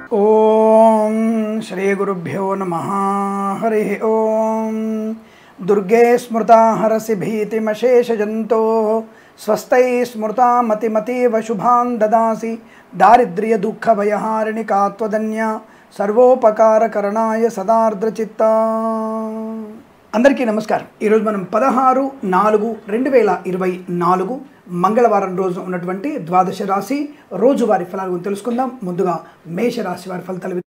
ఓం శ్రీ గురుభ్యో నమ హరి ఓం దుర్గే స్మృతా హరసి భీతిమశేషజంతో స్వస్థై స్మృతా మతిమతీవ శుభాన్ దదాసి దారిద్ర్య దుఃఖ భయహారిణి కాత్వదన్య సర్వోపకారకరణాయ సదార్ద్రచిత్త అందరికీ నమస్కారం ఈరోజు మనం పదహారు నాలుగు రెండు వేల ఇరవై నాలుగు మంగళవారం రోజు ఉన్నటువంటి ద్వాదశ రాశి రోజువారి ఫలాల గురించి తెలుసుకుందాం ముందుగా మేషరాశి వారి ఫలితాలు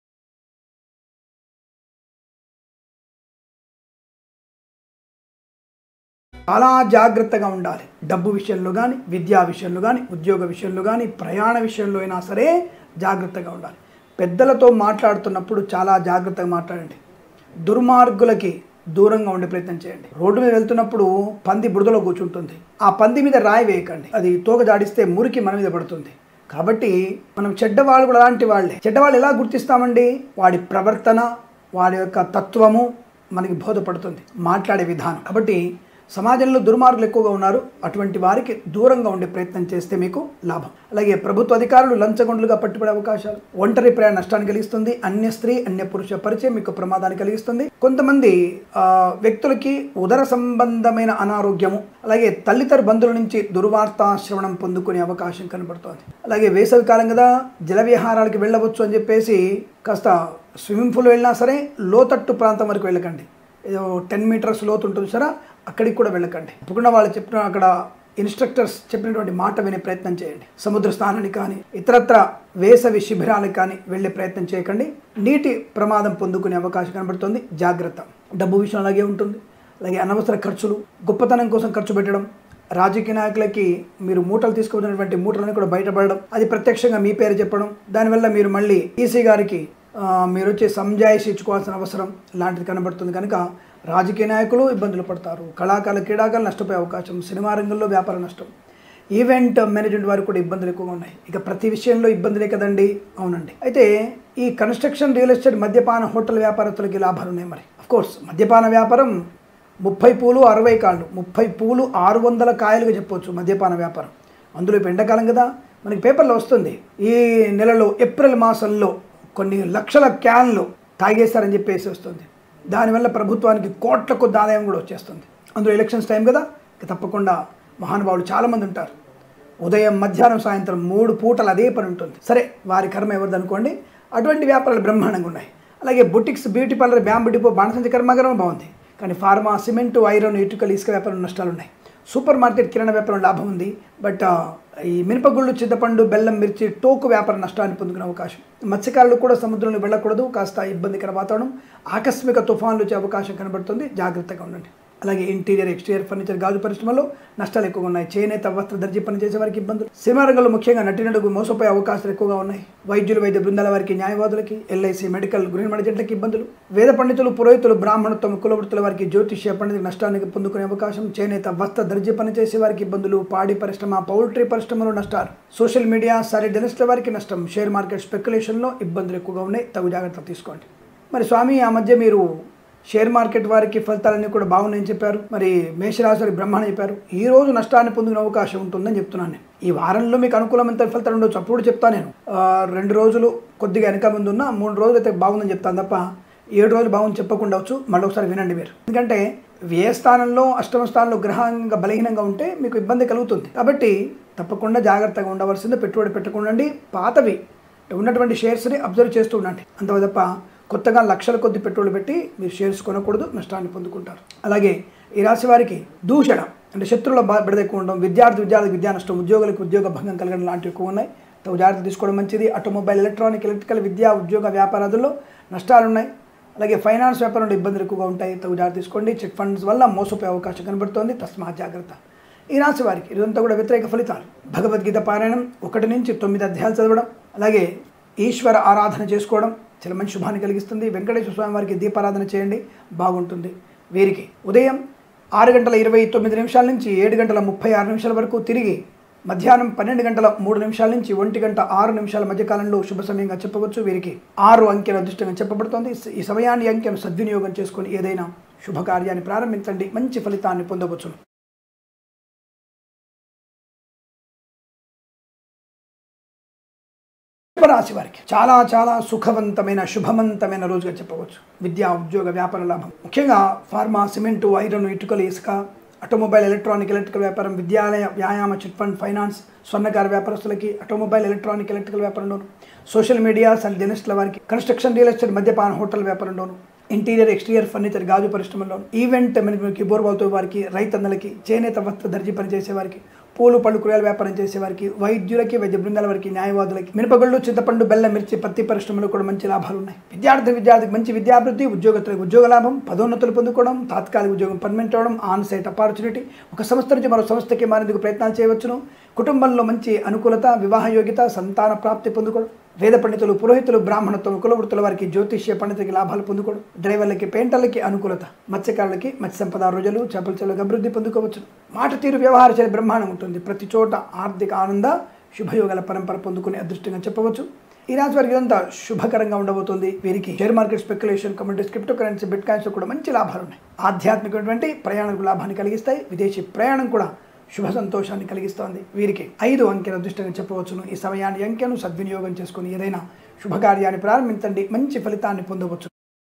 చాలా జాగ్రత్తగా ఉండాలి డబ్బు విషయంలో కానీ విద్యా విషయంలో కానీ ఉద్యోగ విషయంలో కానీ ప్రయాణ విషయంలో అయినా సరే జాగ్రత్తగా ఉండాలి పెద్దలతో మాట్లాడుతున్నప్పుడు చాలా జాగ్రత్తగా మాట్లాడండి దుర్మార్గులకి దూరంగా ఉండే ప్రయత్నం చేయండి రోడ్డు మీద వెళ్తున్నప్పుడు పంది బురదలో కూర్చుంటుంది ఆ పంది మీద రాయి వేయకండి అది తోక జాడిస్తే మురికి మన మీద పడుతుంది కాబట్టి మనం చెడ్డవాళ్ళు కూడా అలాంటి వాళ్ళే చెడ్డవాళ్ళు ఎలా గుర్తిస్తామండి వాడి ప్రవర్తన వాడి యొక్క తత్వము మనకి బోధపడుతుంది మాట్లాడే విధానం కాబట్టి సమాజంలో దుర్మార్గులు ఎక్కువగా ఉన్నారు అటువంటి వారికి దూరంగా ఉండే ప్రయత్నం చేస్తే మీకు లాభం అలాగే ప్రభుత్వ అధికారులు లంచగొండలుగా పట్టుబడే అవకాశాలు ఒంటరి ప్రయాణ నష్టాన్ని కలిగిస్తుంది అన్య స్త్రీ అన్య పురుష పరిచయం మీకు ప్రమాదాన్ని కలిగిస్తుంది కొంతమంది ఆ, వ్యక్తులకి ఉదర సంబంధమైన అనారోగ్యము అలాగే తల్లితర బంధువుల నుంచి దుర్వార్త శ్రవణం పొందుకునే అవకాశం కనబడుతోంది అలాగే వేసవి కాలం కదా జల విహారాలకి వెళ్ళవచ్చు అని చెప్పేసి కాస్త స్విమ్మింగ్ పూల్ వెళ్ళినా సరే లోతట్టు ప్రాంతం వరకు వెళ్ళకండి ఏదో టెన్ మీటర్స్ లోతు ఉంటుంది సరే అక్కడికి కూడా వెళ్ళకండి తప్పకుండా వాళ్ళు చెప్పిన అక్కడ ఇన్స్ట్రక్టర్స్ చెప్పినటువంటి మాట వినే ప్రయత్నం చేయండి సముద్ర స్నానానికి కానీ ఇతరత్ర వేసవి శిబిరాలకు కానీ వెళ్ళే ప్రయత్నం చేయకండి నీటి ప్రమాదం పొందుకునే అవకాశం కనబడుతుంది జాగ్రత్త డబ్బు విషయం అలాగే ఉంటుంది అలాగే అనవసర ఖర్చులు గొప్పతనం కోసం ఖర్చు పెట్టడం రాజకీయ నాయకులకి మీరు మూటలు తీసుకుపోతున్నటువంటి మూటలను కూడా బయటపడడం అది ప్రత్యక్షంగా మీ పేరు చెప్పడం దానివల్ల మీరు మళ్ళీ ఈసీ గారికి ఆ, మీరు వచ్చి సంజాయిషి ఇచ్చుకోవాల్సిన అవసరం లాంటిది కనబడుతుంది కనుక రాజకీయ నాయకులు ఇబ్బందులు పడతారు కళాకారులు క్రీడాకారులు నష్టపోయే అవకాశం సినిమా రంగంలో వ్యాపార నష్టం ఈవెంట్ మేనేజ్మెంట్ వారికి కూడా ఇబ్బందులు ఎక్కువగా ఉన్నాయి ఇక ప్రతి విషయంలో ఇబ్బందులే కదండి అవునండి అయితే ఈ కన్స్ట్రక్షన్ రియల్ ఎస్టేట్ మద్యపాన హోటల్ వ్యాపారస్తులకి లాభాలు ఉన్నాయి మరి కోర్స్ మద్యపాన వ్యాపారం ముప్పై పూలు అరవై కాళ్ళు ముప్పై పూలు ఆరు వందల కాయలుగా చెప్పొచ్చు మద్యపాన వ్యాపారం అందులో ఇప్పుడు ఎండాకాలం కదా మనకి పేపర్లో వస్తుంది ఈ నెలలో ఏప్రిల్ మాసంలో కొన్ని లక్షల క్యాన్లు తాగేస్తారని చెప్పేసి వస్తుంది దానివల్ల ప్రభుత్వానికి కోట్ల కొద్ది ఆదాయం కూడా వచ్చేస్తుంది అందులో ఎలక్షన్స్ టైం కదా ఇక తప్పకుండా మహానుభావులు చాలామంది ఉంటారు ఉదయం మధ్యాహ్నం సాయంత్రం మూడు పూటలు అదే పని ఉంటుంది సరే వారి కర్మ ఎవరిది అనుకోండి అటువంటి వ్యాపారాలు బ్రహ్మాండంగా ఉన్నాయి అలాగే boutiques beauty parlour bamboo depot బాణసంచ కర్మాగారం బాగుంది కానీ ఫార్మా సిమెంట్ ఐరన్ ఇటుకలు ఇసుక వ్యాపారం నష్టాలు ఉన్నాయి సూపర్ మార్కెట్ కిరాణా వ్యాపారం లాభం ఉంది బట్ ఆ, ఈ మినపగుళ్ళు చింతపండు బెల్లం మిర్చి టోకు వ్యాపార నష్టాన్ని పొందుకునే అవకాశం మత్స్యకారులు కూడా సముద్రంలో వెళ్ళకూడదు కాస్త ఇబ్బందికర వాతావరణం ఆకస్మిక తుఫాన్లు వచ్చే అవకాశం కనబడుతుంది జాగ్రత్తగా ఉండండి అలాగే ఇంటీరియర్ ఎక్స్టీరియర్ ఫర్నిచర్ గాజు పరిశ్రమలో నష్టాలు ఎక్కువగా ఉన్నాయి చేనేత వస్త్ర దర్జీ పనిచేసే వారికి ఇబ్బందులు సినిమా రంగంలో ముఖ్యంగా నటినడుగు మోసపోయే అవకాశాలు ఎక్కువగా ఉన్నాయి వైద్యులు వైద్య బృందాల వారికి న్యాయవాదులకి ఎల్ఐసి మెడికల్ గృహ మడిజెట్లకి ఇబ్బందులు వేద పండితులు పురోహితులు బ్రాహ్మణత్వం కులవృత్తుల వారికి జ్యోతిష్య పండితుల నష్టానికి పొందుకునే అవకాశం చేనేత వస్త్ర దర్జీ పనిచేసే వారికి ఇబ్బందులు పాడి పరిశ్రమ పౌల్ట్రీ పరిశ్రమలో నష్టాలు సోషల్ మీడియా సారీ జర్నలిస్టుల వారికి నష్టం షేర్ మార్కెట్ స్పెక్యులేషన్లో ఇబ్బందులు ఎక్కువగా ఉన్నాయి తగు జాగ్రత్త తీసుకోండి మరి స్వామి ఆ మధ్య మీరు షేర్ మార్కెట్ వారికి ఫలితాలన్నీ కూడా బాగున్నాయని చెప్పారు మరి మేషరాశి వారికి బ్రహ్మాండం చెప్పారు ఈ రోజు నష్టాన్ని పొందుకునే అవకాశం ఉంటుందని చెప్తున్నాను నేను ఈ వారంలో మీకు అనుకూలమైన ఫలితాలు ఉండొచ్చు అప్పుడు చెప్తాను నేను ఆ, రెండు రోజులు కొద్దిగా వెనక ముందు ఉన్న మూడు రోజులు అయితే బాగుందని చెప్తాను తప్ప ఏడు రోజులు బాగుంది చెప్పకుండా వచ్చు మళ్ళీ ఒకసారి వినండి మీరు ఎందుకంటే వ్యయ స్థానంలో అష్టమ స్థానంలో గ్రహంగా బలహీనంగా ఉంటే మీకు ఇబ్బంది కలుగుతుంది కాబట్టి తప్పకుండా జాగ్రత్తగా ఉండవలసిందే పెట్టుబడి పెట్టకుండా పాతవి ఉన్నటువంటి షేర్స్ని అబ్జర్వ్ చేస్తూ ఉండండి అంతే తప్ప కొత్తగా లక్షల కొద్ది పెట్రోల్ పెట్టి మీరు షేర్స్ కొనకూడదు నష్టాన్ని పొందుకుంటారు అలాగే ఈ రాశి వారికి దూషణ అంటే శత్రువుల బా- బిడద ఎక్కువ ఉండడం విద్యార్థి విద్యార్థి విద్యా నష్టం ఉద్యోగులకు ఉద్యోగ భంగం కలగడం లాంటివి ఎక్కువ ఉన్నాయి తగు జాగ్రత్త తీసుకోవడం మంచిది ఆటోమొబైల్ ఎలక్ట్రానిక్ ఎలక్ట్రికల్ విద్యా ఉద్యోగ వ్యాపారాదుల్లో నష్టాలు ఉన్నాయి అలాగే ఫైనాన్స్ వ్యాపారంలో ఇబ్బందులు ఎక్కువగా ఉంటాయి తగు జాగ్రత్త తీసుకోండి చిట్ ఫండ్స్ వల్ల మోసపోయే అవకాశం కనబడుతోంది తస్మా జాగ్రత్త ఈ రాశి వారికి ఇదంతా కూడా వ్యతిరేక ఫలితాలు భగవద్గీత పారాయణం ఒకటి నుంచి తొమ్మిది అధ్యాయాలు చదవడం అలాగే ఈశ్వర ఆరాధన చేసుకోవడం చాలా మంచి శుభాన్ని కలిగిస్తుంది వెంకటేశ్వర స్వామి వారికి దీపారాధన చేయండి బాగుంటుంది వీరికి ఉదయం ఆరు గంటల ఇరవై తొమ్మిది నిమిషాల నుంచి ఏడు గంటల ముప్పై ఆరు నిమిషాల వరకు తిరిగి మధ్యాహ్నం పన్నెండు గంటల మూడు నిమిషాల నుంచి ఒంటి గంట ఆరు నిమిషాల మధ్య కాలంలో శుభ సమయంగా చెప్పవచ్చు వీరికి ఆరు అంకెల అదృష్టంగా చెప్పబడుతోంది ఈ సమయాన్ని అంకెను సద్వినియోగం చేసుకొని ఏదైనా శుభకార్యాన్ని ప్రారంభించండి మంచి ఫలితాన్ని పొందవచ్చును కుంభరాశి వారికి చాలా చాలా సుఖవంతమైన శుభవంతమైన రోజుగా చెప్పవచ్చు విద్యా ఉద్యోగ వ్యాపార లాభం ముఖ్యంగా ఫార్మా సిమెంటు ఐరన్ ఇటుకలు ఇసుక ఆటోమొబైల్ ఎలక్ట్రానిక్ ఎలక్ట్రికల్ వ్యాపారం విద్యాలయ వ్యాయామ చిట్ ఫండ్ ఫైనాన్స్ స్వర్ణకార వ్యాపారస్తులకి ఆటోమొబైల్ ఎలక్ట్రానిక్ ఎలక్ట్రికల్ వ్యాపారంలోను సోషల్ మీడియా అండ్ జర్నలిస్టుల వారికి కన్స్ట్రక్షన్ రియల్ ఎస్టేట్ మద్యపాన హోటల్ వ్యాపారంలోను ఇంటీరియర్ ఎక్స్టీరియర్ ఫర్నిచర్ గాజు పరిశ్రమలో ఈవెంట్ మేనేజ్మెంట్కి బోర్బాల్తో వారికి రైతన్నలకి చేనేత వస్త్ర దర్జీ పనిచేసే వారికి పూలు పళ్ళు కూరగాయల వ్యాపారం చేసే వారికి వైద్యులకి వైద్య బృందాల వారికి న్యాయవాదులకి మినపగుళ్ళు చింతపండు బెల్లం మిర్చి పత్తి పరిశ్రమలో కూడా మంచి లాభాలు ఉన్నాయి విద్యార్థి విద్యార్థికి మంచి విద్యాభివృద్ధి ఉద్యోగస్తులకు ఉద్యోగ లాభం పదోన్నతులు పొందుకోవడం తాత్కాలిక ఉద్యోగం పర్మనెంట్ అవ్వడం ఆన్ సైట్ అపార్చునిటీ ఒక సంస్థ నుంచి మరో సంస్థకి మారేందుకు ప్రయత్నాలు చేయవచ్చును కుటుంబంలో మంచి అనుకూలత వివాహ యోగ్యత సంతాన ప్రాప్తి పొందుకోవడం వేద పండితులు పురోహితులు బ్రాహ్మణత్వం కులవృత్తుల వారికి జ్యోతిష్య పండితులకి లాభాలు పొందుకోవడం డ్రైవర్లకి పెయింటర్లకి అనుకూలత మత్స్యకారులకి మత్స్య సంపద రోజులు చేపల చెలకు అభివృద్ధి పొందుకోవచ్చు మాట తీరు వ్యవహార శైలి బ్రహ్మాండం ఉంటుంది ప్రతి చోట ఆర్థిక ఆనంద శుభయోగాల పరంపర పొందుకునే అదృష్టంగా చెప్పవచ్చు ఈ రాశి వారికి ఇదంతా శుభకరంగా ఉండబోతుంది వీరికి share market speculation communities cryptocurrency bitcoins కూడా మంచి లాభాలు ఉన్నాయి ఆధ్యాత్మికమైనటువంటి ప్రయాణాలకు లాభాన్ని కలిగిస్తాయి విదేశీ ప్రయాణం కూడా శుభ సంతోషాన్ని కలిగిస్తోంది వీరికి ఐదు అంకెల అదృష్టంగా చెప్పవచ్చును ఈ సమయాన్ని అంకెను సద్వినియోగం చేసుకుని ఏదైనా శుభకార్యాన్ని ప్రారంభించండి మంచి ఫలితాన్ని పొందవచ్చు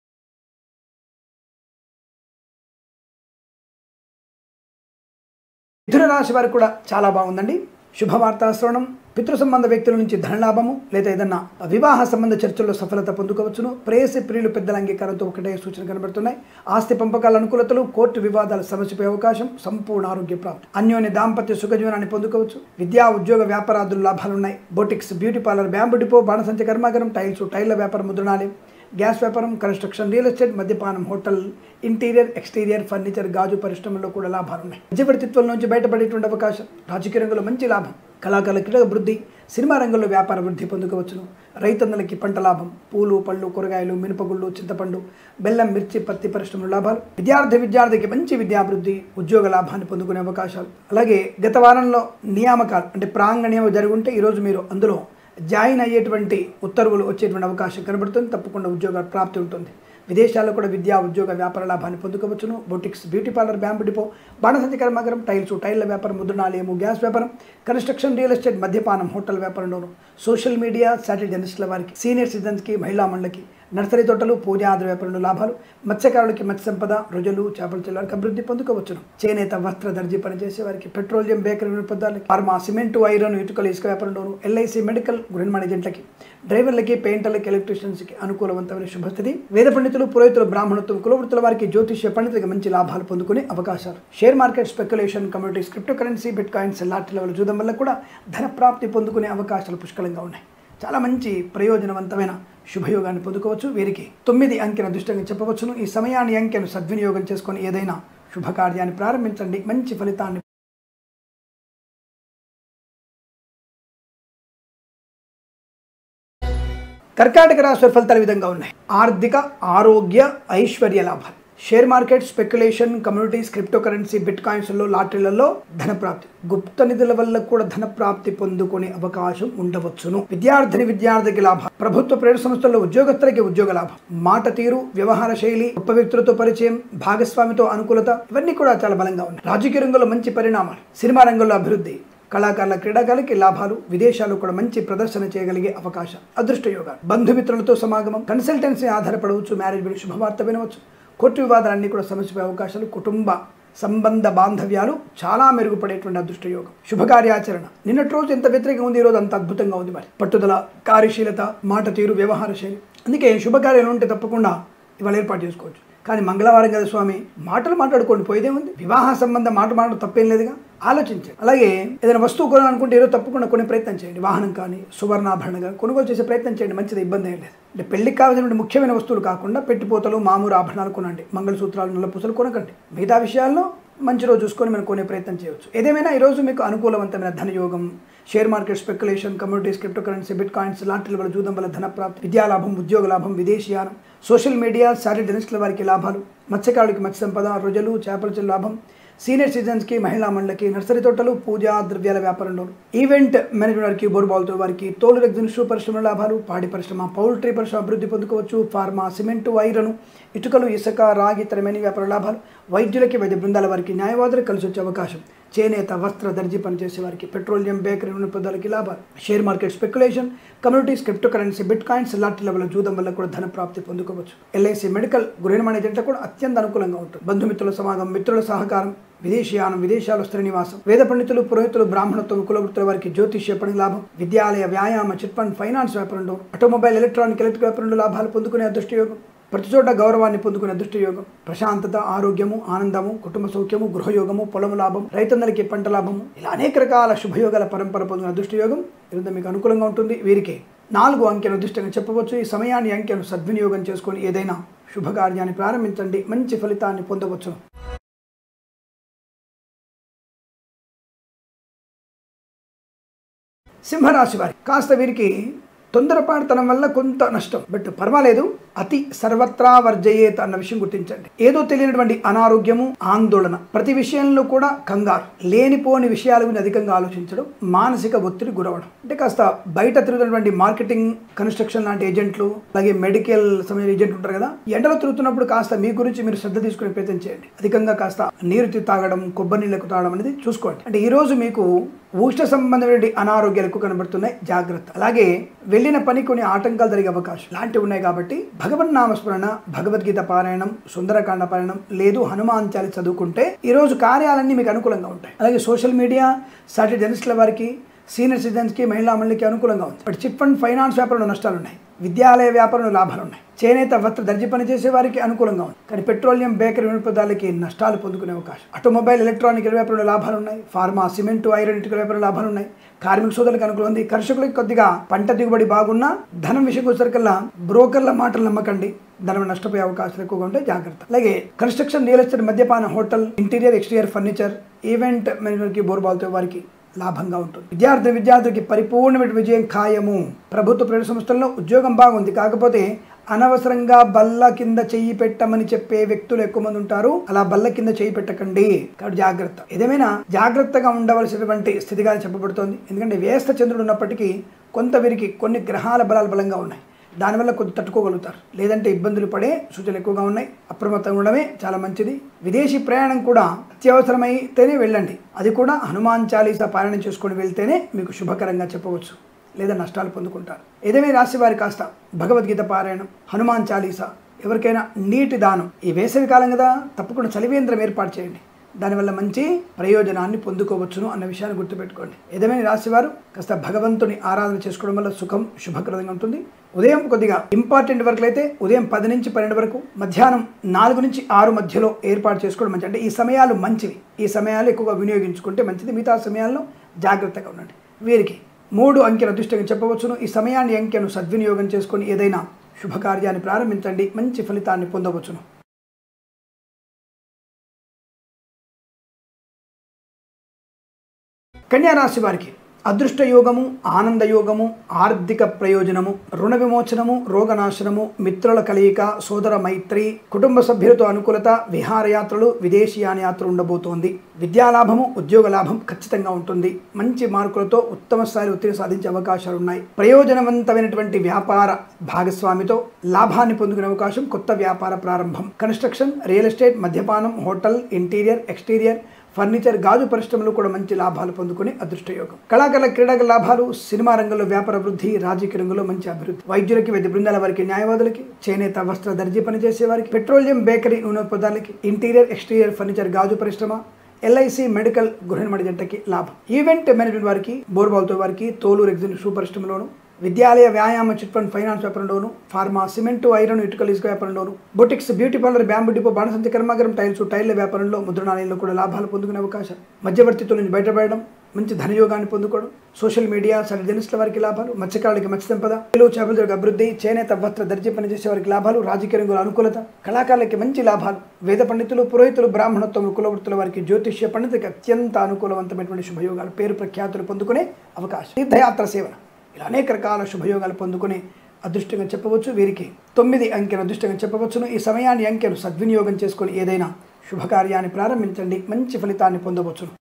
మిథున రాశి వారికి కూడా చాలా బాగుందండి శుభవార్తా శ్రవణం పితృ సంబంధ వ్యక్తుల నుంచి ధనలాభము లేదా ఏదన్నా వివాహ సంబంధ చర్చల్లో సఫలత పొందుకోవచ్చును ప్రేయసి ప్రియులు పెద్దల అంగీకారంతో ఒకటే సూచన కనబడుతున్నాయి ఆస్తి పంపకాల అనుకూలతలు కోర్టు వివాదాల సమస్యపై అవకాశం సంపూర్ణ ఆరోగ్య ప్రాప్తి అన్యోన్య దాంపత్య సుఖజీవనాన్ని పొందుకోవచ్చు విద్యా ఉద్యోగ వ్యాపారాదులు లాభాలున్నాయి boutiques beauty parlour bamboo depot బాణసంచ కర్మాగారం టైల్స్ టైర్ల వ్యాపారం ముద్రణాలయం గ్యాస్ వ్యాపారం కన్స్ట్రక్షన్ రియల్ ఎస్టేట్ మద్యపానం హోటల్ ఇంటీరియర్ ఎక్స్టీరియర్ ఫర్నిచర్ గాజు పరిశ్రమల్లో కూడా లాభాలు ఉన్నాయి నిజవర్తిత్వం నుంచి బయటపడేటువంటి అవకాశం రాజకీయ రంగంలో మంచి లాభం కళాకారుల క్రీడ వృద్ధి సినిమా రంగంలో వ్యాపార వృద్ధి పొందుకోవచ్చును రైతన్నలకి పంట లాభం పూలు పళ్ళు కూరగాయలు మినపగుళ్ళు చింతపండు బెల్లం మిర్చి పత్తి పరిశ్రమల లాభాలు విద్యార్థి విద్యార్థికి మంచి విద్యాభివృద్ధి ఉద్యోగ లాభాన్ని పొందుకునే అవకాశాలు అలాగే గత వారంలో నియామకాలు అంటే ప్రాంగణ్యం జరుగుంటే ఈరోజు మీరు అందులో జాయిన్ అయ్యేటువంటి ఉత్తర్వులు వచ్చేటువంటి అవకాశం కనబడుతుంది తప్పకుండా ఉద్యోగ ప్రాప్తి ఉంటుంది విదేశాల్లో కూడా విద్యా ఉద్యోగ వ్యాపార లాభాన్ని పొందుకోవచ్చును boutiques beauty parlour bamboo depot బాణసంచి కర్మాగారం టైల్స్ టైర్ల వ్యాపారం ముద్రణాలయము గ్యాస్ వ్యాపారం కన్స్ట్రక్షన్ రియల్ ఎస్టేట్ మద్యపానం హోటల్ వ్యాపారంలోను సోషల్ మీడియా శాటిలైట్ జర్నలిస్టుల వారికి సీనియర్ సిటిజన్స్కి మహిళా మండలికి నర్సరీ తోటలు పూజాద్ర వ్యాపారంలో లాభాలు మత్స్యకారులకి మత్స్య సంపద రొజలు చేపల చెల్లవారికి అభివృద్ధి పొందుకోవచ్చును చేనేత వస్త్ర దర్జీ పనిచేసే వారికి పెట్రోలియం బేకరీ వినపదాలకి ఫార్మా సిమెంటు ఐరన్ ఇటుకలు ఇసుక వ్యాపారంలోను ఎల్ఐసి మెడికల్ గృహ మేనేజెంట్లకి డ్రైవర్లకి పెయింటర్లకి ఎలక్ట్రీషియన్స్కి అనుకూలవంతమైన శుభస్థితి వేద పండితులు పురోహితులు బ్రాహ్మణత్వం కులవృత్తుల వారికి జ్యోతిష్య పండితులకి మంచి లాభాలు పొందుకునే అవకాశాలు share market speculation communities cryptocurrency bitcoins లాంటి లెవెల్ చూడడం వల్ల కూడా ధన ప్రాప్తి పొందుకునే అవకాశాలు పుష్కలంగా ఉన్నాయి చాలా మంచి ప్రయోజనవంతమైన శుభయోగాన్ని పొందుకోవచ్చు వీరికి తొమ్మిది అంకెను అదృష్టంగా చెప్పవచ్చును ఈ సమయాన్ని అంకెను సద్వినియోగం చేసుకొని ఏదైనా శుభకార్యాన్ని ప్రారంభించండి మంచి ఫలితాన్ని కర్కాటక రాశి వారి ఫలితాలు ఈ విధంగా ఉన్నాయి ఆర్థిక ఆరోగ్య ఐశ్వర్య లాభాలు share market speculation communities cryptocurrency బిట్ కాయిన్స్లో లాటరీలలో ధన ప్రాప్తి గుప్త నిధుల వల్ల కూడా ధన ప్రాప్తి పొందుకునే అవకాశం ఉండవచ్చును విద్యార్థిని విద్యార్థికి లాభం ప్రభుత్వ ప్రైవేట్ సంస్థల్లో ఉద్యోగస్తులకి ఉద్యోగ లాభం మాట తీరు వ్యవహార శైలి గొప్ప వ్యక్తులతో పరిచయం భాగస్వామితో అనుకూలత ఇవన్నీ కూడా చాలా బలంగా ఉన్నాయి రాజకీయ రంగంలో మంచి పరిణామాలు సినిమా రంగంలో అభివృద్ధి కళాకారుల క్రీడాకారులకి లాభాలు విదేశాలు కూడా మంచి ప్రదర్శన చేయగలిగే అవకాశం అదృష్ట యోగాలు బంధుమిత్రులతో సమాగమం కన్సల్టెన్సీ ఆధారపడవచ్చు మ్యారేజ్ బిల్ శుభవార్త వినవచ్చు కోర్టు వివాదాలన్నీ కూడా సమస్యపై అవకాశాలు కుటుంబ సంబంధ బాంధవ్యాలు చాలా మెరుగుపడేటువంటి అదృష్ట యోగం శుభకార్యాచరణ నిన్నటి రోజు ఎంత వ్యతిరేకంగా ఉంది ఈ రోజు అంత అద్భుతంగా ఉంది మరి పట్టుదల కార్యశీలత మాట తీరు వ్యవహార శైలి అందుకే శుభకార్యాలు ఉంటే తప్పకుండా ఇవాళ ఏర్పాటు చేసుకోవచ్చు కానీ మంగళవారం కదా స్వామి మాటలు మాట్లాడుకోండి పోయేదే ఉంది వివాహ సంబంధం మాట మాటలు తప్పేం లేదుగా ఆలోచించండి అలాగే ఏదైనా వస్తువు కొనాలనుకుంటే ఏదో తప్పకుండా కొనే ప్రయత్నం చేయండి వాహనం కానీ సువర్ణాభరణగా కొనుగోలు చేసే ప్రయత్నం చేయండి మంచిది ఇబ్బంది ఏం లేదు అంటే పెళ్లికి కావాల్సినటువంటి ముఖ్యమైన వస్తువులు కాకుండా పెట్టిపోతలు మామూలు ఆభరణాలు కొనండి మంగళసూత్రాలు నల్లపూసలు కొనకండి మిగతా విషయాల్లో మంచి రోజు చూసుకొని మనం కొనే ప్రయత్నం చేయవచ్చు ఏదేమైనా ఈరోజు మీకు అనుకూలవంతమైన ధనయోగం share market speculation communities cryptocurrency bitcoins లాంటి వల్ల జూదం వల్ల ధన ప్రాప్తి విద్యాలాభం ఉద్యోగ లాభం విదేశీయానం సోషల్ మీడియా శారీ జర్నలిస్టుల వారికి లాభాలు మత్స్యకారులకి మత్స్య సంపద రొజలు చేపల చెల్లు లాభం సీనియర్ సిటిజన్స్కి మహిళా మండలికి నర్సరీ తోటలు పూజా ద్రవ్యాల వ్యాపారంలో ఈవెంట్ మేనేజ్మెంట్ వారికి బోర్బాల్తో వారికి తోలు రెగ్జిన్ షూ పరిశ్రమ లాభాలు పాడి పరిశ్రమ పౌల్ట్రీ పరిశ్రమ అభివృద్ధి పొందుకోవచ్చు ఫార్మా సిమెంటు ఐరన్ ఇటుకలు ఇసుక రాగి తరమైన వ్యాపార లాభాలు వైద్యులకి వైద్య బృందాల వారికి న్యాయవాదులకు కలిసి వచ్చే అవకాశం చేనేత వస్త్ర దర్జీ పనిచేసే వారికి పెట్రోలియం బేకరీ నూనె పదార్థాలకి లాభాలు share market speculation communities cryptocurrency bitcoins లాంటి లెవెల్ జూదం వల్ల కూడా ధన ప్రాప్తి పొందుకోవచ్చు ఎల్ఐసి మెడికల్ గృహ నిర్మాణ జంట కూడా అత్యంత అనుకూలంగా ఉంటుంది బంధుమిత్రుల సమాగం మిత్రుల సహకారం విదేశీయానం విదేశాలు స్త్రీ నివాసం వేద పండితులు పురోహితులు బ్రాహ్మణత్వం కులవృత్తుల వారికి జ్యోతిష్య పని లాభం విద్యాలయ వ్యాయామ చిట్ ఫండ్ ఫైనాన్స్ వ్యాపారంలో ఆటోమొబైల్ ఎలక్ట్రానిక్ ఎలక్ట్రిక్ వ్యాపారంలో లాభాలు పొందుకునే అదృష్ట యోగం ప్రతి చోట గౌరవాన్ని పొందుకునే అదృష్ట యోగం ప్రశాంతత ఆరోగ్యము ఆనందము కుటుంబ సౌఖ్యము గృహయోగము పొలము లాభం రైతందరికీ పంట లాభము ఇలా అనేక రకాల శుభయోగాల పరంపర పొందిన అదృష్ట యోగం ఇదంతా మీకు అనుకూలంగా ఉంటుంది వీరికి నాలుగు అంకెను అదృష్టంగా చెప్పవచ్చు ఈ సమయాన్ని అంకెను సద్వినియోగం చేసుకొని ఏదైనా శుభకార్యాన్ని ప్రారంభించండి మంచి ఫలితాన్ని పొందవచ్చు సింహరాశి వారి కాస్త వీరికి తొందరపాటుతనం వల్ల కొంత నష్టం బట్ పర్వాలేదు అతి సర్వత్రా వర్జయేత్ అన్న విషయం గుర్తించండి ఏదో తెలియనటువంటి అనారోగ్యము ఆందోళన ప్రతి విషయంలో కూడా కంగారు లేనిపోని విషయాల గురించి అధికంగా ఆలోచించడం మానసిక ఒత్తిడి గురవడం అంటే కాస్త బయట తిరుగుతున్నటువంటి మార్కెటింగ్ కన్స్ట్రక్షన్ లాంటి ఏజెంట్లు అలాగే మెడికల్ సంబంధించిన ఏజెంట్లు ఉంటారు కదా ఎండలో తిరుగుతున్నప్పుడు కాస్త మీ గురించి మీరు శ్రద్ధ తీసుకునే ప్రయత్నం చేయండి అధికంగా కాస్త నీరు తి- తాగడం కొబ్బరి నీళ్ళకు తాగడం అనేది చూసుకోండి అంటే ఈ రోజు మీకు ఉష్ణ సంబంధమైన అనారోగ్యాలు ఎక్కువ కనబడుతున్నాయి జాగ్రత్త అలాగే వెళ్ళిన పని కొన్ని ఆటంకాలు జరిగే అవకాశం లాంటివి ఉన్నాయి కాబట్టి భగవన్ నామస్మరణ భగవద్గీత పారాయణం సుందరకాండ పారాయణం లేదు హనుమాన్ చాలి చదువుకుంటే ఈ రోజు కార్యాలన్నీ మీకు అనుకూలంగా ఉంటాయి అలాగే సోషల్ మీడియా సాటిలైట్ జర్నలిస్టుల వారికి సీనియర్ సిటిజన్స్కి మహిళా మండలికి అనుకూలంగా ఉంది బట్ చిట్ ఫండ్ ఫైనాన్స్ వ్యాపారంలో నష్టాలు ఉన్నాయి విద్యాలయ వ్యాపారంలో లాభాలు ఉన్నాయి చేనేత వస్త్ర దర్జీ పని చేసే వారికి అనుకూలంగా ఉంది కానీ పెట్రోలియం బేకరీ వినిపదాలకి నష్టాలు పొందుకునే అవకాశం ఆటోమొబైల్ ఎలక్ట్రానిక్ వ్యాపారంలో లాభాలు ఉన్నాయి ఫార్మా సిమెంట్ ఐరన్ ఇటుక వ్యాపారంలో లాభాలు ఉన్నాయి కార్మిక సోదరులకు అనుకూలం ఉంది కర్షకులకు కొద్దిగా పంట దిగుబడి బాగున్నా ధనం విషయం వచ్చేసరికల్లా బ్రోకర్ల మాటలు నమ్మకండి ధనం నష్టపోయే అవకాశాలు ఎక్కువగా ఉంటాయి జాగ్రత్త అలాగే కన్స్ట్రక్షన్ రియల్ ఎస్టేట్ మద్యపాన hotel interior exterior furniture event మేనేజర్కి బోర్బాల్తో వారికి లాభంగా ఉంటుంది విద్యార్థి విద్యార్థికి పరిపూర్ణమైన విజయం ఖాయము ప్రభుత్వ ప్రైవేట్ సంస్థల్లో ఉద్యోగం బాగుంది కాకపోతే అనవసరంగా బల్ల కింద చెయ్యి పెట్టమని చెప్పే వ్యక్తులు ఎక్కువ మంది ఉంటారు అలా బల్ల కింద చెయ్యి పెట్టకండి కాబట్టి జాగ్రత్త ఏదేమైనా జాగ్రత్తగా ఉండవలసినటువంటి స్థితిగా చెప్పబడుతోంది ఎందుకంటే వ్యస్త చంద్రుడు ఉన్నప్పటికీ కొంత వీరికి కొన్ని గ్రహాల బలాలు బలంగా ఉన్నాయి దానివల్ల కొద్ది తట్టుకోగలుగుతారు లేదంటే ఇబ్బందులు పడే సూచనలు ఎక్కువగా ఉన్నాయి అప్రమత్తంగా ఉండడమే చాలా మంచిది విదేశీ ప్రయాణం కూడా అత్యవసరమైతేనే వెళ్ళండి అది కూడా హనుమాన్ చాలీసా పారాయణం చేసుకొని వెళ్తేనే మీకు శుభకరంగా చెప్పవచ్చు లేదా నష్టాలు పొందుకుంటారు ఏదేమే రాశి వారి కాస్త భగవద్గీత పారాయణం హనుమాన్ చాలీసా ఎవరికైనా నీటి దానం ఈ వేసవి కాలం కదా తప్పకుండా చలివేంద్రం ఏర్పాటు చేయండి దానివల్ల మంచి ప్రయోజనాన్ని పొందుకోవచ్చును అన్న విషయాన్ని గుర్తుపెట్టుకోండి ఏదేమైనా రాశివారు కాస్త భగవంతుని ఆరాధన చేసుకోవడం వల్ల సుఖం శుభప్రదంగా ఉంటుంది ఉదయం కొద్దిగా ఇంపార్టెంట్ వర్క్లు అయితే ఉదయం పది నుంచి పన్నెండు వరకు మధ్యాహ్నం నాలుగు నుంచి ఆరు మధ్యలో ఏర్పాటు చేసుకోవడం మంచిది అంటే ఈ సమయాలు మంచివి ఈ సమయాలు ఎక్కువగా వినియోగించుకుంటే మంచిది మిగతా సమయాల్లో జాగ్రత్తగా ఉండండి వీరికి మూడు అంకెల అదృష్టంగా చెప్పవచ్చును ఈ సమయాన్ని అంకెను సద్వినియోగం చేసుకొని ఏదైనా శుభకార్యాన్ని ప్రారంభించండి మంచి ఫలితాన్ని పొందవచ్చును కన్యా రాశి వారికి అదృష్ట యోగము ఆనంద యోగము ఆర్థిక ప్రయోజనము రుణ విమోచనము రోగనాశనము మిత్రుల కలయిక సోదర మైత్రి కుటుంబ సభ్యులతో అనుకూలత విహారయాత్రలు విదేశీయాన యాత్ర ఉండబోతోంది విద్యాలాభము ఉద్యోగ లాభం ఖచ్చితంగా ఉంటుంది మంచి మార్కులతో ఉత్తమ స్థాయిలో ఉత్తీర్ణ సాధించే అవకాశాలు ఉన్నాయి ప్రయోజనవంతమైనటువంటి వ్యాపార భాగస్వామితో లాభాన్ని పొందుకునే అవకాశం కొత్త వ్యాపార ప్రారంభం కన్స్ట్రక్షన్ రియల్ ఎస్టేట్ మద్యపానం హోటల్ ఇంటీరియర్ ఎక్స్టీరియర్ ఫర్నిచర్ గాజు పరిశ్రమలో కూడా మంచి లాభాలు పొందుకునే అదృష్ట యోగం కళాకారుల క్రీడల లాభాలు సినిమా రంగంలో వ్యాపార వృద్ధి రాజకీయ రంగంలో మంచి అభివృద్ధి వైద్యులకి వైద్య బృందాల వారికి న్యాయవాదులకి చేనేత వస్త్ర దర్జీ పనిచేసే వారికి పెట్రోలియం బేకరీ నూనె పదార్థాలకి ఇంటీరియర్ ఎక్స్టీరియర్ ఫర్నిచర్ గాజు పరిశ్రమ ఎల్ఐసి మెడికల్ గృహ నిర్మాణ జంటకి లాభం ఈవెంట్ మేనేజ్మెంట్ వారికి బోర్బాల్తో వారికి తోలు రెగ్జిన్ షూ పరిశ్రమలోను విద్యాలయ వ్యాయామ చిట్ ఫండ్ ఫైనాన్స్ వ్యాపారంలోను ఫార్మా సిమెంట్ ఐరన్ ఇటుకల ఇసుక వ్యాపారంలోను boutiques beauty parlour bamboo depot బాణసంచి కర్మాగారం టైల్స్ టైర్ల వ్యాపారంలో ముద్రణాలయంలో కూడా లాభాలు పొందుకునే అవకాశం మధ్యవర్తిత్వం నుంచి బయటపడడం మంచి ధనయోగాన్ని పొందుకోవడం సోషల్ మీడియా సరి జర్నలిస్టుల వారికి లాభాలు మత్స్యకారులకి మత్స్య సంపద తెలుగు చేపల అభివృద్ధి చేనేత వస్త్ర దర్జీ పనిచేసే వారికి లాభాలు రాజకీయ రంగంలో అనుకూలత కళాకారులకి మంచి లాభాలు వేద పండితులు పురోహితులు బ్రాహ్మణత్వం కులవృత్తుల వారికి జ్యోతిష్య పండితులకి అత్యంత అనుకూలవంతమైనటువంటి శుభయోగాలు పేరు ప్రఖ్యాతులు పొందుకునే అవకాశం తీర్థయాత్ర సేవన ఇలా అనేక రకాల శుభయోగాలు పొందుకునే అదృష్టంగా చెప్పవచ్చు వీరికి తొమ్మిది అంకెను అదృష్టంగా చెప్పవచ్చును ఈ సమయాన్ని అంకెను సద్వినియోగం చేసుకొని ఏదైనా శుభకార్యాన్ని ప్రారంభించండి మంచి ఫలితాన్ని పొందవచ్చును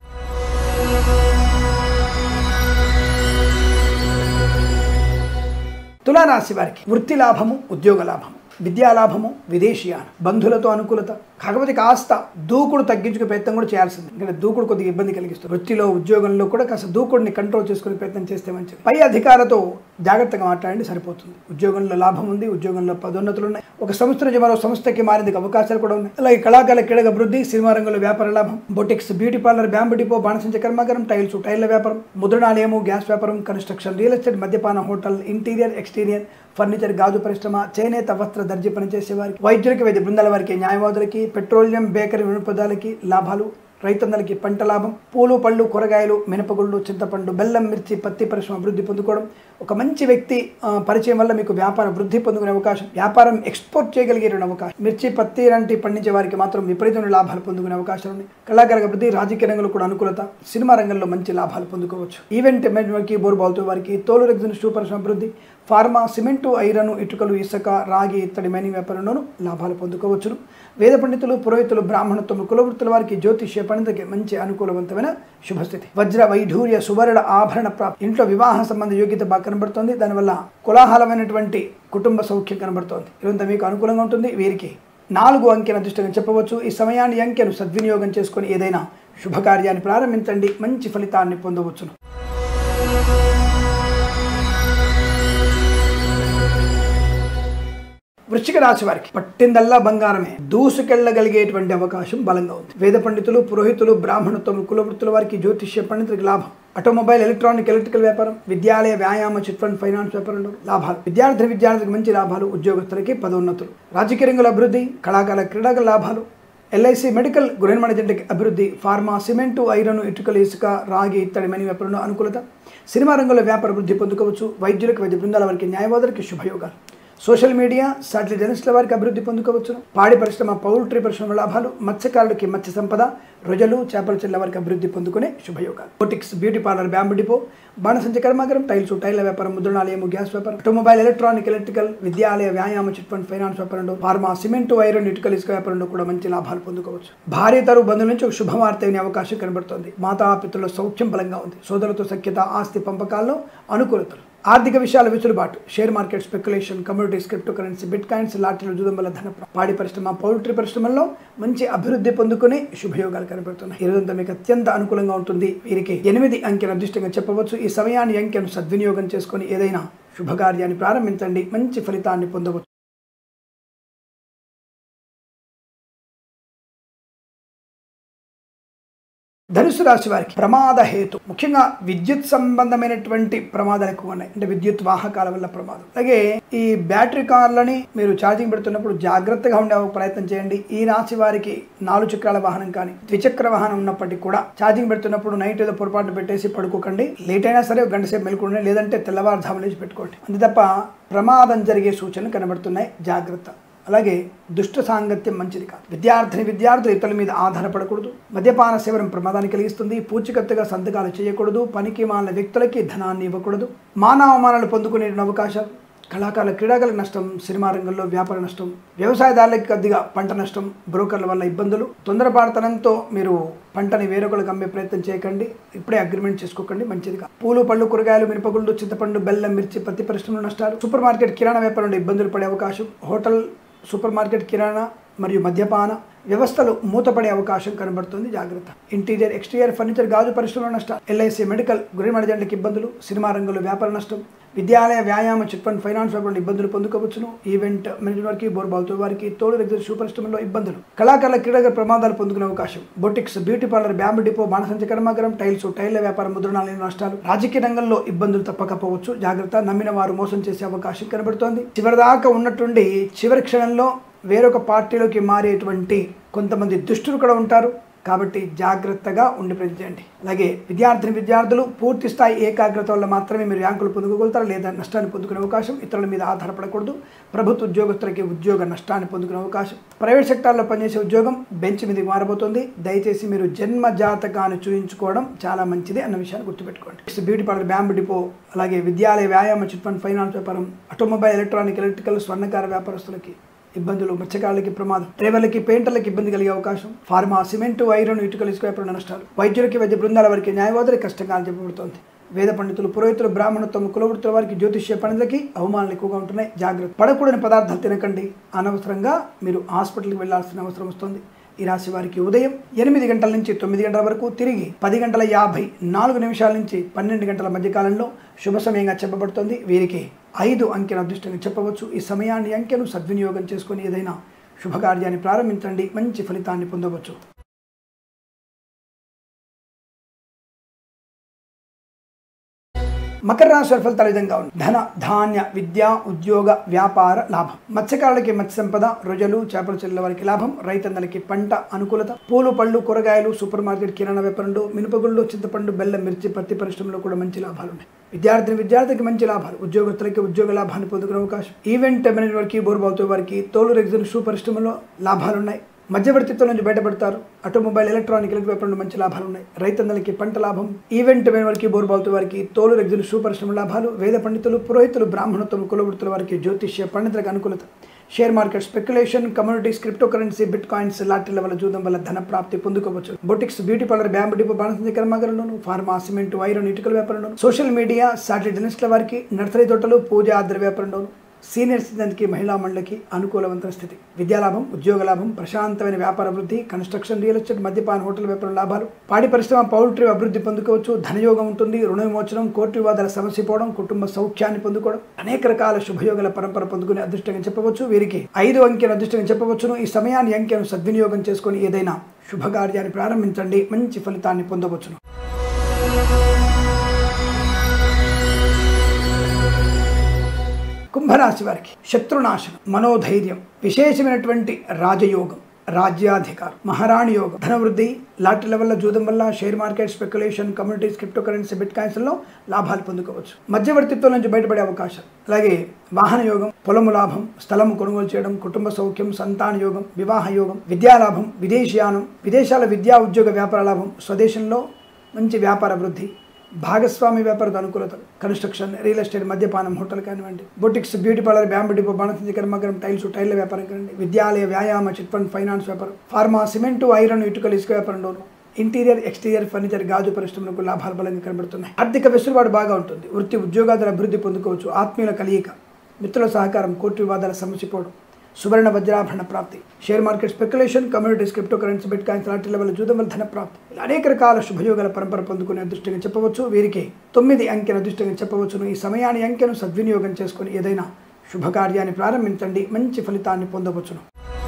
తులారాశి వారికి వృత్తి లాభము ఉద్యోగ లాభము విద్యా లాభము విదేశీయాన బంధువులతో అనుకూలత కాకపోతే కాస్త దూకుడు తగ్గించుకునే ప్రయత్నం కూడా చేయాల్సింది ఎందుకంటే దూకుడు కొద్దిగా ఇబ్బంది కలిగిస్తుంది వృత్తిలో ఉద్యోగంలో కూడా కాస్త దూకుడిని కంట్రోల్ చేసుకునే ప్రయత్నం చేస్తే మంచిది పై అధికారులతో జాగ్రత్తగా మాట్లాడండి సరిపోతుంది ఉద్యోగంలో లాభం ఉంది ఉద్యోగంలో పదోన్నతులు ఉన్నాయి ఒక సంస్థ నుంచి మరో సంస్థకి మారేందుకు అవకాశాలు కూడా ఉన్నాయి అలాగే కళాకాల క్రీడల అభివృద్ధి సినిమా రంగంలో వ్యాపార లాభం boutiques beauty parlour bamboo depot బాణసంచ కర్మాగారం టైల్స్ టైర్ల వ్యాపారం ముద్రణాలయము గ్యాస్ వ్యాపారం కన్స్ట్రక్షన్ రియల్ ఎస్టేట్ మద్యపాన హోటల్ ఇంటీరియర్ ఎక్స్టీరియర్ ఫర్నిచర్ గాజు పరిశ్రమ చేనేత వస్త్ర దర్జీ పనిచేసే వారికి వైద్యులకి వైద్య బృందాల వారికి న్యాయవాదులకి పెట్రోలియం బేకరీ వినోపదాలకి లాభాలు రైతన్నలకి పంట లాభం పూలు పళ్ళు కూరగాయలు మినపగుళ్ళు చింతపండు బెల్లం మిర్చి పత్తి పరిశ్రమ అభివృద్ధి పొందుకోవడం ఒక మంచి వ్యక్తి ఆ, పరిచయం వల్ల మీకు వ్యాపార వృద్ధి పొందుకునే అవకాశం వ్యాపారం ఎక్స్పోర్ట్ చేయగలిగే అవకాశం మిర్చి పత్తి లాంటి పండించే వారికి మాత్రం విపరీతమైన లాభాలు పొందుకునే అవకాశాలు ఉన్నాయి కళాకార అభివృద్ధి రాజకీయ రంగంలో కూడా అనుకూలత సినిమా రంగంలో మంచి లాభాలు పొందుకోవచ్చు ఈవెంట్ మేనేజ్మెంట్కి బోర్బాల్తో వారికి తోలు రెగ్జిన్ షూ పరిశ్రమ అభివృద్ధి ఫార్మా సిమెంటు ఐరన్ ఇటుకలు ఇసుక రాగి ఇత్తడి మైనింగ్ వ్యాపారంలోనూ లాభాలు పొందుకోవచ్చును వేద పండితులు పురోహితులు బ్రాహ్మణత్వము కులవృత్తుల వారికి జ్యోతిష్య పండితకి మంచి అనుకూలవంతమైన శుభస్థితి వజ్ర వైఢూర్య సువర్ణ ఆభరణ ప్రాప్తి ఇంట్లో వివాహ సంబంధ యోగ్యత బాగా కనబడుతోంది దానివల్ల కులాహలమైనటువంటి కుటుంబ సౌఖ్యం కనబడుతోంది ఇదంతా మీకు అనుకూలంగా ఉంటుంది వీరికి నాలుగు అంకెల దృష్టిగా చెప్పవచ్చు ఈ సమయాన్ని ఈ అంకెను సద్వినియోగం చేసుకొని ఏదైనా శుభకార్యాన్ని ప్రారంభించండి మంచి ఫలితాన్ని పొందవచ్చును వృశ్చిక రాశి వారికి పట్టిందల్లా బంగారమే దూసుకెళ్లగలిగేటువంటి అవకాశం బలంగా ఉంది వేద పండితులు పురోహితులు బ్రాహ్మణత్వములు కులవృత్తుల వారికి జ్యోతిష్య పండితులకు లాభం ఆటోమొబైల్ ఎలక్ట్రానిక్ ఎలక్ట్రికల్ వ్యాపారం విద్యాలయ వ్యాయామ చిట్ ఫండ్ ఫైనాన్స్ వ్యాపారంలో లాభాలు విద్యార్థి విద్యార్థులకు మంచి లాభాలు ఉద్యోగస్తులకి పదోన్నతులు రాజకీయ రంగంలో అభివృద్ధి కళాకాల క్రీడల లాభాలు ఎల్ఐసి మెడికల్ గృహ మేనేజ్మెంట్ అభివృద్ధి ఫార్మా సిమెంటు ఐరన్ ఇటుకలు ఇసుక రాగి ఇత్తడి మని వ్యాపారంలో అనుకూలత సినిమా రంగంలో వ్యాపార వృద్ధి పొందుకోవచ్చు వైద్యులకు వైద్య బృందాల వారికి న్యాయవాదులకి శుభయోగాలు సోషల్ మీడియా సాటిలైట్ జర్నలిస్టుల వారికి అభివృద్ధి పొందుకోవచ్చు పాడి పరిశ్రమ పౌల్ట్రీ పరిశ్రమ లాభాలు మత్స్యకారులకి మత్స్య సంపద రొజలు చేపల చెల్ల వారికి అభివృద్ధి పొందుకునే శుభయోగాలు boutiques beauty parlour bamboo depot బాణసంచ కర్మాగారం టైల్స్ టైర్ల వ్యాపారం ముద్రణాలయము గ్యాస్ వ్యాపారం ఆటోమొబైల్ ఎలక్ట్రానిక్ ఎలక్ట్రికల్ విద్యాలయ వ్యాయామ చిట్ ఫండ్ ఫైనాన్స్ వ్యాపారంలో ఫార్మా సిమెంట్ ఐరన్ ఇటుకల ఇసుక వ్యాపారంలో కూడా మంచి లాభాలు పొందుకోవచ్చు భార్య తరు బంధువుల నుంచి ఒక శుభవార్త అనే అవకాశం కనబడుతోంది మాతాపితృల సౌఖ్యం బలంగా ఉంది సోదరులతో సఖ్యత ఆస్తి పంపకాల్లో అనుకూలతలు ఆర్థిక విషయాల వెసులుబాటు share market speculation communities cryptocurrency bitcoins లాటరీలు జుదంబల ధన పాడి పరిశ్రమ పౌల్ట్రీ పరిశ్రమల్లో మంచి అభివృద్ధి పొందుకుని శుభయోగాలు కనబడుతున్నాయి ఈ రోజంతా మీకు అత్యంత అనుకూలంగా ఉంటుంది వీరికి ఎనిమిది అంకెను అదృష్టంగా చెప్పవచ్చు ఈ సమయాన్ని ఈ అంకెను సద్వినియోగం చేసుకొని ఏదైనా శుభకార్యాన్ని ప్రారంభించండి మంచి ఫలితాన్ని పొందవచ్చు ధనుసు రాశి వారికి ప్రమాద హేతు ముఖ్యంగా విద్యుత్ సంబంధమైనటువంటి ప్రమాదాలు ఎక్కువ ఉన్నాయి అంటే విద్యుత్ వాహకాల వల్ల ప్రమాదం అలాగే ఈ బ్యాటరీ కార్లని మీరు ఛార్జింగ్ పెడుతున్నప్పుడు జాగ్రత్తగా ఉండే ప్రయత్నం చేయండి ఈ రాశి వారికి నాలుగు చక్రాల వాహనం కానీ ద్విచక్ర వాహనం ఉన్నప్పటికీ కూడా ఛార్జింగ్ పెడుతున్నప్పుడు నైట్ ఏదో పొరపాటు పెట్టేసి పడుకోకండి లేట్ అయినా సరే ఒక గంట సేపు మెలుకుండండి లేదంటే తెల్లవారుజామున లేచి పెట్టుకోండి అంతే తప్ప ప్రమాదం జరిగే సూచనలు కనబడుతున్నాయి జాగ్రత్త అలాగే దుష్ట సాంగత్యం మంచిది కాదు విద్యార్థిని విద్యార్థులు ఇతరుల మీద ఆధారపడకూడదు మద్యపాన సేవనం ప్రమాదాన్ని కలిగిస్తుంది పూచికత్తుగా సంతకాలు చేయకూడదు పనికి మాలిన వ్యక్తులకి ధనాన్ని ఇవ్వకూడదు మానవమానాలు పొందుకునే అవకాశాలు కళాకారుల క్రీడాకారులకు నష్టం సినిమా రంగంలో వ్యాపార నష్టం వ్యవసాయదారులకు కొద్దిగా పంట నష్టం బ్రోకర్ల వల్ల ఇబ్బందులు తొందరపాటుతనంతో మీరు పంటని వేరొకరికి అమ్మే ప్రయత్నం చేయకండి ఇప్పుడే అగ్రిమెంట్ చేసుకోకండి మంచిది కాదు పూలు పళ్ళు కూరగాయలు మిరపగుళ్ళు చింతపండు బెల్లం మిర్చి పత్తి పరిశ్రమలో నష్టాలు సూపర్ మార్కెట్ కిరాణా వ్యాపారంలో ఇబ్బందులు పడే అవకాశం హోటల్ సూపర్ మార్కెట్ కిరాణా మరియు మద్యపాన వ్యవస్థలు మూతపడే అవకాశం కనబడుతుంది జాగ్రత్త ఇంటీరియర్ ఎక్స్టీరియర్ ఫర్నిచర్ గాజు పరిశ్రమల నష్టాలు ఎల్ఐసి మెడికల్ గృహ మేనేజర్లకు ఇబ్బందులు సినిమా రంగంలో వ్యాపార నష్టం విద్యాలయ వ్యాయామ చిట్ ఫండ్ ఫైనాన్స్ వ్యాపారంలో ఇబ్బందులు పొందుకోవచ్చును ఈవెంట్ మేనేజ్మెంట్ వారికి బోర్బావుతో వారికి తోడు రెగ్జర్ షూ పరిశ్రమలో ఇబ్బందులు కళాకారుల క్రీడగా ప్రమాదాలు పొందుకునే అవకాశం boutiques beauty parlour bamboo depot బాణసంచ కర్మాగారం టైల్స్ టైర్ల వ్యాపారం ముద్రణాలైన నష్టాలు రాజకీయ రంగంలో ఇబ్బందులు తప్పకపోవచ్చు జాగ్రత్త నమ్మిన వారు మోసం చేసే అవకాశం కనబడుతోంది చివరిదాకా ఉన్నట్టుండి చివరి క్షణంలో వేరొక పార్టీలోకి మారేటువంటి కొంతమంది దుష్టులు కూడా ఉంటారు కాబట్టి జాగ్రత్తగా ఉండి ప్రయత్నించండి అలాగే విద్యార్థిని విద్యార్థులు పూర్తి స్థాయి ఏకాగ్రత వల్ల మాత్రమే మీరు ర్యాంకులు పొందుకోగలుగుతారు లేదా నష్టాన్ని పొందుకునే అవకాశం ఇతరుల మీద ఆధారపడకూడదు ప్రభుత్వ ఉద్యోగస్తులకి ఉద్యోగ నష్టాన్ని పొందుకునే అవకాశం ప్రైవేట్ సెక్టార్లో పనిచేసే ఉద్యోగం బెంచ్ మీదకి మారబోతుంది దయచేసి మీరు జన్మ జాతకాన్ని చూయించుకోవడం చాలా మంచిది అన్న విషయాన్ని గుర్తుపెట్టుకోండి బ్యూటీ పార్లర్ బ్యాంబు డిపో అలాగే విద్యాలయ వ్యాయామ చిట్ ఫండ్ ఫైనాన్స్ వ్యాపారం ఆటోమొబైల్ ఎలక్ట్రానిక్ ఎలక్ట్రికల్ స్వర్ణకార వ్యాపారస్తులకి ఇబ్బందులు మత్స్యకారులకి ప్రమాదం డ్రైవర్లకి పెయింటర్లకి ఇబ్బంది కలిగే అవకాశం ఫార్మా సిమెంట్ ఐరన్ ఇటుకలు ఇసుక వ్యాపారం నష్టాలు వైద్యులకి వైద్య బృందాల వారికి న్యాయవాదులకి కష్టంగా చెప్పబడుతోంది వేద పండితులు పురోహితులు బ్రాహ్మణత్వం కులవృత్తుల వారికి జ్యోతిష్య పండితులకి అవమానాలు ఎక్కువగా ఉంటున్నాయి జాగ్రత్త పడకూడని పదార్థాలు తినకండి అనవసరంగా మీరు హాస్పిటల్కి వెళ్లాల్సిన అవసరం వస్తుంది ఈ రాశి వారికి ఉదయం ఎనిమిది గంటల నుంచి తొమ్మిది గంటల వరకు తిరిగి పది గంటల యాభై నాలుగు నిమిషాల నుంచి పన్నెండు గంటల మధ్య కాలంలో శుభ సమయంగా చెప్పబడుతుంది వీరికి ఐదు అంకెను అదృష్టంగా చెప్పవచ్చు ఈ సమయాన్ని అంకెను సద్వినియోగం చేసుకొని ఏదైనా శుభకార్యాన్ని ప్రారంభించండి మంచి ఫలితాన్ని పొందవచ్చు మకర రాశి వారి ఫలితాలు ఈ విధంగా ఉంది ధన ధాన్య విద్య ఉద్యోగ వ్యాపార లాభం మత్స్యకారులకి మత్స్య సంపద రొజలు చేపల చెల్లెల వారికి లాభం రైతన్నలకి పంట అనుకూలత పూలు పళ్ళు కూరగాయలు సూపర్ మార్కెట్ కిరాణా వ్యాపారంలో మినపగుళ్ళు చింతపండు బెల్లం మిర్చి పత్తి పరిశ్రమలో కూడా మంచి లాభాలు ఉన్నాయి విద్యార్థిని విద్యార్థికి మంచి లాభాలు ఉద్యోగస్తులకి ఉద్యోగ లాభాన్ని పొందుకునే అవకాశం ఈవెంట్ మేనేజర్ వారికి బోర్బావుతో వారికి తోలు రెగ్జిన్ షూ పరిశ్రమలో లాభాలున్నాయి మధ్యవర్తిత్వం నుంచి బయటపడతారు ఆటోమొబైల్ ఎలక్ట్రానిక్ ఎలక్ట్రిక్ వ్యాపారంలో మంచి లాభాలు ఉన్నాయి రైతన్నలకి పంట లాభం ఈవెంట్ మేన్ వారికి బోర్బావుతో వారికి తోలు రెగ్జులు షూ పరిశ్రమ లాభాలు వేద పండితులు పురోహితులు బ్రాహ్మణత్వం కులవృత్తుల వారికి జ్యోతిష్య పండితులకు అనుకూలత share market speculation communities cryptocurrency bitcoins లాటరీల వల్ల జూదం వల్ల ధన ప్రాప్తి పొందుకోవచ్చు boutiques beauty parlour bamboo depot బాణసంచ కర్మాగారంలోను ఫార్మా సిమెంట్ ఐరన్ ఇటుకల వ్యాపారంలోను సోషల్ మీడియా సాటిలైట్ జర్నలిస్టుల వారికి నర్సరీ తోటలు పూజ ఆద్ర వ్యాపారంలోను సీనియర్ సిటిజన్కి మహిళా మండలికి అనుకూలవంతమైన స్థితి విద్యాలాభం ఉద్యోగ లాభం ప్రశాంతమైన వ్యాపార అభివృద్ధి కన్స్ట్రక్షన్ రియల్ ఎస్టేట్ మద్యపాన హోటల్ వ్యాపారం లాభాలు పాడి పరిశ్రమ పౌల్ట్రీ అభివృద్ధి పొందుకోవచ్చు ధనయోగం ఉంటుంది రుణ విమోచనం కోర్టు వివాదాల సమస్య పోవడం కుటుంబ సౌఖ్యాన్ని పొందుకోవడం అనేక రకాల శుభయోగాల పరంపర పొందుకునే అదృష్టంగా చెప్పవచ్చు వీరికి ఐదు అంకెను అదృష్టంగా చెప్పవచ్చును ఈ సమయాన్ని అంకెను సద్వినియోగం చేసుకొని ఏదైనా శుభకార్యాన్ని ప్రారంభించండి మంచి ఫలితాన్ని పొందవచ్చును కుంభరాశి వారికి శత్రునాశనం మనోధైర్యం విశేషమైనటువంటి రాజయోగం రాజ్యాధికారం మహారాణి యోగం ధనవృద్ధి లాటరీల వల్ల జూదం వల్ల share market speculation communities cryptocurrency బిట్ కాయిన్స్లో లాభాలు పొందుకోవచ్చు మధ్యవర్తిత్వం నుంచి బయటపడే అవకాశం అలాగే వాహన యోగం పొలము లాభం స్థలము కొనుగోలు చేయడం కుటుంబ సౌఖ్యం సంతాన యోగం వివాహ యోగం విద్యాలాభం విదేశీయానం విదేశాల విద్యా ఉద్యోగ వ్యాపార లాభం స్వదేశంలో మంచి వ్యాపార వృద్ధి భాగస్వామి వ్యాపాರದ అనుకూలత కన్స్ట్రక్షన్ రియల్ ఎస్టేట్ మద్యపానం హోటల్ కానివ్వండి boutiques beauty parlour bamboo depot బాణసించి కర్మగరం టైల్స్ టైల్ల వ్యాపారం కానివ్వండి విద్యాలయ వ్యాయామ చిట్ ఫండ్ ఫైనాన్స్ వ్యాపారం ఫార్మా సిమెంటు ఐరన్ ఇటుకలు ఇసుక వ్యాపారంలోను ఇంటీరియర్ ఎక్స్టీరియర్ ఫర్నిచర్ గాజు పరిశ్రమలకు లాభాలు బలంగా కనబడుతున్నాయి ఆర్థిక వెసులుబాటు బాగా ఉంటుంది వృత్తి ఉద్యోగాదుల అభివృద్ధి పొందుకోవచ్చు ఆత్మీయుల కలియిక మిత్రుల సహకారం కోర్టు వివాదాల సమస్యపోవడం సువర్ణ వజ్రాభరణ ప్రాప్తి share market speculation communities cryptocurrency bitcoins లాంటి లెవెల్ జూదం వల్ల ధన ప్రాప్తి ఇలా అనేక రకాల శుభయోగాల పరంపర పొందుకునే అదృష్టంగా చెప్పవచ్చు వీరికి తొమ్మిది అంకెను అదృష్టంగా చెప్పవచ్చును ఈ సమయాన్ని అంకెను సద్వినియోగం చేసుకుని ఏదైనా శుభకార్యాన్ని ప్రారంభించండి మంచి ఫలితాన్ని పొందవచ్చును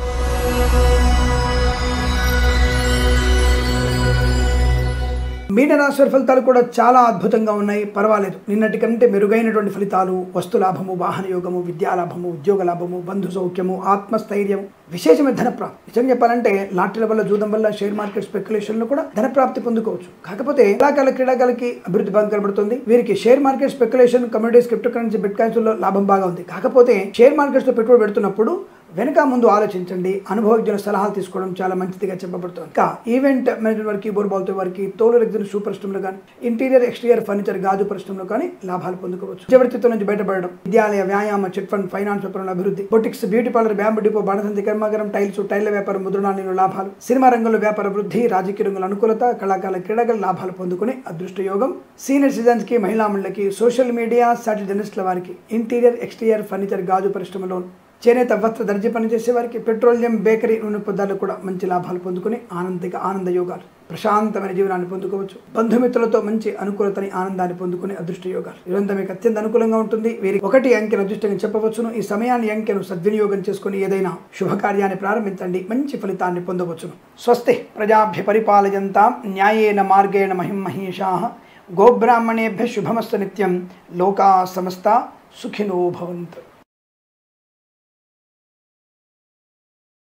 మీనరాశి వారి ఫలితాలు కూడా చాలా అద్భుతంగా ఉన్నాయి పర్వాలేదు నిన్నటి కంటే మెరుగైనటువంటి ఫలితాలు వస్తు లాభము వాహన యోగము విద్యాలాభము ఉద్యోగ లాభము బంధు సౌఖ్యము ఆత్మస్థైర్యం విశేషమైన ధన ప్రాప్తి నిజంగా చెప్పాలంటే లాటరీల వల్ల జూదం వల్ల షేర్ మార్కెట్ స్పెక్యులేషన్లో కూడా ధన ప్రాప్తి పొందుకోవచ్చు కాకపోతే కళాకాల క్రీడాకాలకి అభివృద్ధి బాగా కనబడుతుంది వీరికి share market speculation communities cryptocurrency బిట్ కాయిన్స్లో లాభం బాగా ఉంది కాకపోతే షేర్ మార్కెట్స్లో పెట్టుబడి పెడుతున్నప్పుడు వెనక ముందు ఆలోచించండి అనుభవజ్ఞుల సలహాలు తీసుకోవడం చాలా మంచిదిగా చెప్పబడుతుంది ఇంకా ఈవెంట్ మేనేజర్ వారికి బోర్బాల్తో వారికి తోలు రెగ్జిన్ షూ పరిశ్రమలో కానీ ఇంటీరియర్ ఎక్స్టీరియర్ ఫర్నిచర్ గాజు పరిశ్రమలో కానీ లాభాలు పొందుకోవచ్చు చివరితో నుంచి బయటపడడం విద్యాలయ వ్యాయామ చిట్ ఫండ్ ఫైనాన్స్ వ్యాపారంలో అభివృద్ధి boutiques beauty parlour bamboo depot బాణసంతి కర్మాగారం టైల్స్ టైల్ల వ్యాపారం ముద్రణాలలో లాభాలు సినిమా రంగంలో వ్యాపార వృద్ధి రాజకీయ రంగంలో అనుకూలత కళాకాల క్రీడల లాభాలు పొందుకునే అదృష్ట యోగం సీనియర్ సిటిజన్స్ కి మహిళా మండలికి సోషల్ మీడియా సాటిల్ జర్నలిస్టుల వారికి ఇంటీరియర్ ఎక్స్టీరియర్ ఫర్నిచర్ గాజు పరిశ్రమలో చేనేత వస్త్ర దర్జీ పనిచేసే వారికి పెట్రోలియం బేకరీ నూనె పదార్థాలు కూడా మంచి లాభాలు పొందుకుని ఆనందిక ఆనంద యోగాలు ప్రశాంతమైన జీవనాన్ని పొందుకోవచ్చు బంధుమిత్రులతో మంచి అనుకూలతని ఆనందాన్ని పొందుకునే అదృష్ట యోగాలు ఇదంతా మీకు అత్యంత అనుకూలంగా ఉంటుంది వీరికి ఒకటి అంకెను అదృష్టంగా చెప్పవచ్చును ఈ సమయాన్ని అంకెను సద్వినియోగం చేసుకుని ఏదైనా శుభకార్యాన్ని ప్రారంభించండి మంచి ఫలితాన్ని పొందవచ్చును స్వస్తి ప్రజాభ్య పరిపాలయంతాం న్యాయేన మార్గేణ మహిం మహేషా గోబ్రాహ్మణేభ్య శుభమస్తు నిత్యం లోకా సమస్త సుఖినో భవంతు